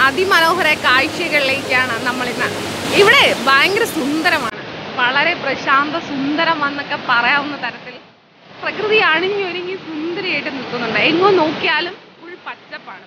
അതിമനോഹര കാഴ്ചകളിലേക്കാണ് നമ്മൾ ഇന്ന് ഇവിടെ ഭയങ്കര സുന്ദരമാണ് വളരെ പ്രശാന്ത സുന്ദരം എന്നൊക്കെ പറയാവുന്ന തരത്തിൽ പ്രകൃതി അണിഞ്ഞൊരുങ്ങി സുന്ദരിയായിട്ട് നിൽക്കുന്നുണ്ട് എങ്ങോ നോക്കിയാലും ഫുൾ പച്ചപ്പാണ്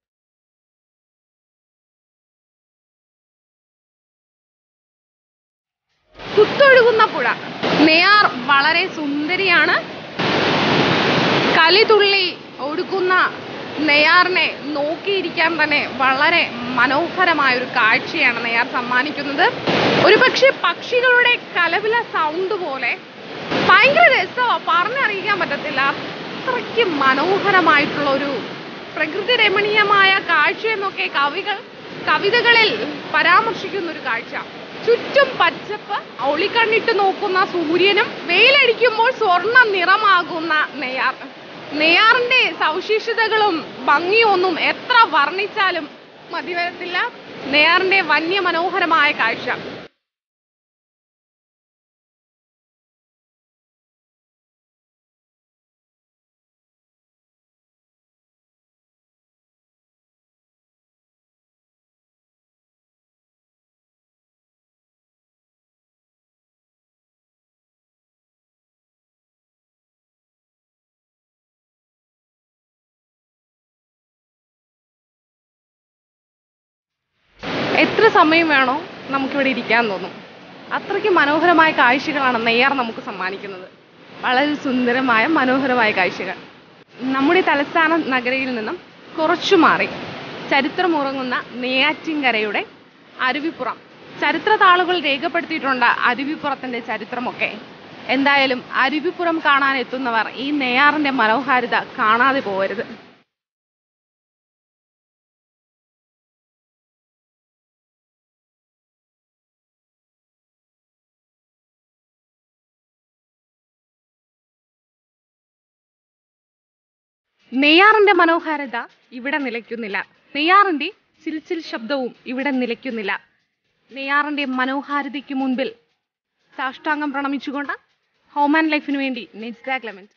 കുത്തൊഴുകുന്ന പുഴ നെയ്യാർ വളരെ സുന്ദരിയാണ് കലിതുള്ളി ഒഴുകുന്ന നെയ്യാറിനെ നോക്കിയിരിക്കാൻ തന്നെ വളരെ മനോഹരമായ ഒരു കാഴ്ചയാണ് നെയ്യാർ സമ്മാനിക്കുന്നത് ഒരു പക്ഷേ പക്ഷികളുടെ കലപില സൗണ്ട് പോലെ ഭയങ്കര രസമാണ് പറഞ്ഞറിയിക്കാൻ പറ്റത്തില്ല അത്രയ്ക്ക് മനോഹരമായിട്ടുള്ള ഒരു പ്രകൃതി രമണീയമായ കാഴ്ചയെന്നൊക്കെ കവികൾ കവിതകളിൽ പരാമർശിക്കുന്ന ഒരു കാഴ്ച ചുറ്റും പച്ചപ്പ് ഒളിക്കണ്ണിട്ട് നോക്കുന്ന സൂര്യനും വെയിലടിക്കുമ്പോൾ സ്വർണ്ണ നിറമാകുന്ന നെയ്യാർ നെയ്യാറിന്റെ സവിശേഷതകളും ഭംഗിയും ഒന്നും എത്ര വർണ്ണിച്ചാലും മതിവരത്തില്ല നെയ്യാറിന്റെ വന്യ മനോഹരമായ കാഴ്ച എത്ര സമയം വേണോ നമുക്കിവിടെ ഇരിക്കാൻ തോന്നും അത്രയ്ക്ക് മനോഹരമായ കാഴ്ചകളാണ് നെയ്യാർ നമുക്ക് സമ്മാനിക്കുന്നത് വളരെ സുന്ദരമായ മനോഹരമായ കാഴ്ചകൾ നമ്മുടെ തലസ്ഥാന നഗരയിൽ നിന്നും കുറച്ചു മാറി ചരിത്രമുറങ്ങുന്ന നെയ്യാറ്റിൻകരയുടെ അരുവിപ്പുറം ചരിത്ര താളുകൾ രേഖപ്പെടുത്തിയിട്ടുണ്ട് അരുവിപ്പുറത്തിന്റെ ചരിത്രമൊക്കെ എന്തായാലും അരുവിപ്പുറം കാണാൻ എത്തുന്നവർ ഈ നെയ്യാറിന്റെ മനോഹാരിത കാണാതെ പോകരുത് നെയ്യാറിന്റെ മനോഹാരിത ഇവിടെ നിലയ്ക്കുന്നില്ല നെയ്യാറിന്റെ ചിൽച്ചിൽ ശബ്ദവും ഇവിടെ നിലയ്ക്കുന്നില്ല നെയ്യാറിന്റെ മനോഹാരിതയ്ക്ക് മുൻപിൽ സാഷ്ടാംഗം പ്രണമിച്ചുകൊണ്ട് ഹോം ആൻഡ് ലൈഫിനു വേണ്ടി നെജ്ദ ക്ലെമന്റ്